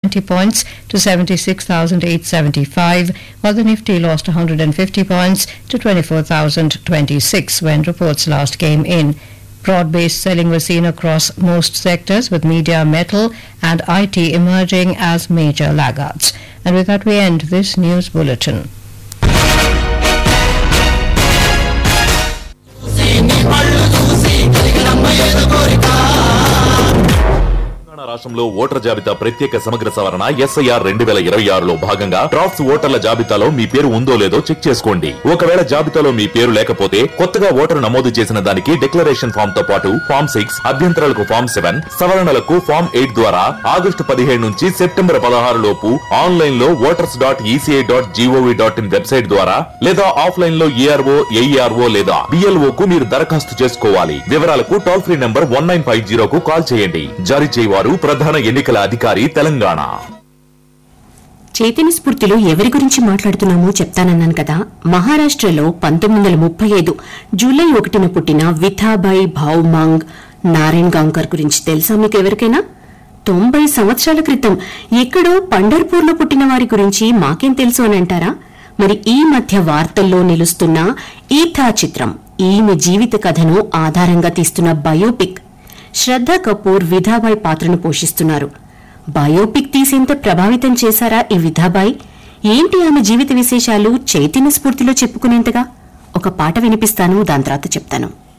70 points to 76,875, while the Nifty lost 150 points to 24,026 when reports last came in. Broad-based selling was seen across most sectors, with media, metal, and IT emerging as major laggards. And with that, we end this news bulletin. Telangana రాష్ట్రంలో voter జాబితా ప్రత్యేక సమగ్ర సవరణ SIR రెండు వేల ఇరవై ఆరులో భాగంగా డ్రాఫ్ట్స్ ఓటర్ల జాబితాలో మీ పేరు ఉందో లేదో చెక్ చేసుకోండి ఒకవేళ జాబితాలో మీ పేరు లేకపోతే కొత్తగా ఓటరు నమోదు చేసిన దానికి డిక్లరేషన్ ఫామ్ తో పాటు ఫామ్ సిక్స్ అభ్యంతరాలకు ఫామ్ సెవెన్ సవరణలకు ఫామ్ ఎయిట్ ద్వారా ఆగస్టు పదిహేడు నుంచి సెప్టెంబర్ పదహారు లోపు ఆన్లైన్ లో voters dot ECI dot GOV dot in website ద్వారా లేదా ఆఫ్లైన్ లో ఏఆర్ఓ ఏఈఆర్ఓ లేదా బిఎల్ఓ కు మీరు దరఖాస్తు చేసుకోవాలి వివరాలకు toll free number one nine five జీరోకు కాల్ చేయండి జారీ చేయవారు ప్రధాన ఎన్నికల అధికారి తెలంగాణ చైతన్య స్ఫూర్తిలో ఎవరి గురించి మాట్లాడుతున్నామో చెప్తానన్నాను కదా మహారాష్ట్రలో పంతొమ్మిది వందల ముప్పై ఐదు జూలై ఒకటిన పుట్టిన విథాబాయి భావ్మాంగ్ నారాయణ్ గాంకర్ గురించి తెలుసా మీకు ఎవరికైనా తొంభై సంవత్సరాల క్రితం ఎక్కడో పండర్పూర్లో పుట్టిన వారి గురించి మాకేం తెలుసు అని అంటారా మరి ఈ మధ్య వార్తల్లో నిలుస్తున్న ఈథా చిత్రం ఈమె జీవిత కథను ఆధారంగా తీస్తున్న బయోపిక్ శ్రద్ధ కపూర్ విధాబాయ్ పాత్రను పోషిస్తున్నారు బయోపిక్ తీసేంత ప్రభావితం చేశారా ఈ విధాబాయ్ ఏంటి ఆమె జీవిత విశేషాలు చైతన్య స్ఫూర్తిలో చెప్పుకునేంతగా ఒక పాట వినిపిస్తాను దాని తర్వాత చెప్తాను